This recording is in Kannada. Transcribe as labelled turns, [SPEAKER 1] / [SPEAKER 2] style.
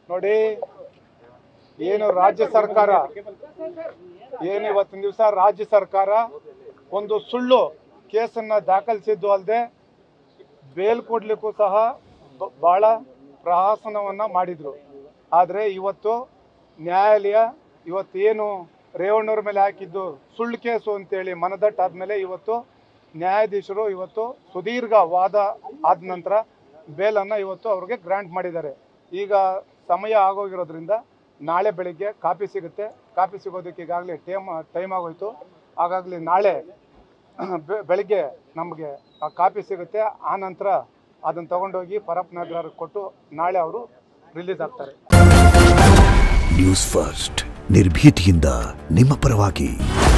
[SPEAKER 1] ನೋಡಿ ಏನು ರಾಜ್ಯ ಸರ್ಕಾರ ಏನು ಇವತ್ತಿನ ದಿವಸ ರಾಜ್ಯ ಸರ್ಕಾರ ಒಂದು ಸುಳ್ಳು ಕೇಸನ್ನ ದಾಖಲಿಸಿದ್ದು ಅಲ್ಲದೆ ಬೇಲ್ ಕೊಡ್ಲಿಕ್ಕೂ ಸಹ ಬ- ಬಹಳ ಪ್ರಹಾಸನವನ್ನ ಮಾಡಿದ್ರು ಆದರೆ ಇವತ್ತು ನ್ಯಾಯಾಲಯ ಇವತ್ತೇನು ರೇವಣ್ಣವ್ರ ಮೇಲೆ ಹಾಕಿದ್ದು ಸುಳ್ಳು ಕೇಸು ಅಂತೇಳಿ ಮನದಟ್ಟಾದ್ಮೇಲೆ ಇವತ್ತು ನ್ಯಾಯಾಧೀಶರು ಇವತ್ತು ಸುದೀರ್ಘ ವಾದ ಆದ ನಂತರ ಬೇಲನ್ನು ಇವತ್ತು ಅವ್ರಿಗೆ ಗ್ರಾಂಟ್ ಮಾಡಿದ್ದಾರೆ ಈಗ ಸಮಯ ಆಗೋಗಿರೋದ್ರಿಂದ ನಾಳೆ ಬೆಳಿಗ್ಗೆ ಕಾಪಿ ಸಿಗುತ್ತೆ ಕಾಪಿ ಸಿಗೋದಕ್ಕೆ ಈಗಾಗಲೇ ಟೈಮ್ ಟೈಮ್ ಆಗೋಯ್ತು ಹಾಗಾಗಲಿ ನಾಳೆ ಬೆ- ಬೆಳಿಗ್ಗೆ ನಮಗೆ ಆ ಕಾಪಿ ಸಿಗುತ್ತೆ ಆ ನಂತರ ಅದನ್ನು ತಗೊಂಡೋಗಿ ಪರಪ್ ನಗರ ಕೊಟ್ಟು ನಾಳೆ ಅವರು ರಿಲೀಸ್ ಆಗ್ತಾರೆ
[SPEAKER 2] ನ್ಯೂಸ್ ಫಸ್ಟ್ ನಿರ್ಭೀತಿಯಿಂದ ನಿಮ್ಮ ಪರವಾಗಿ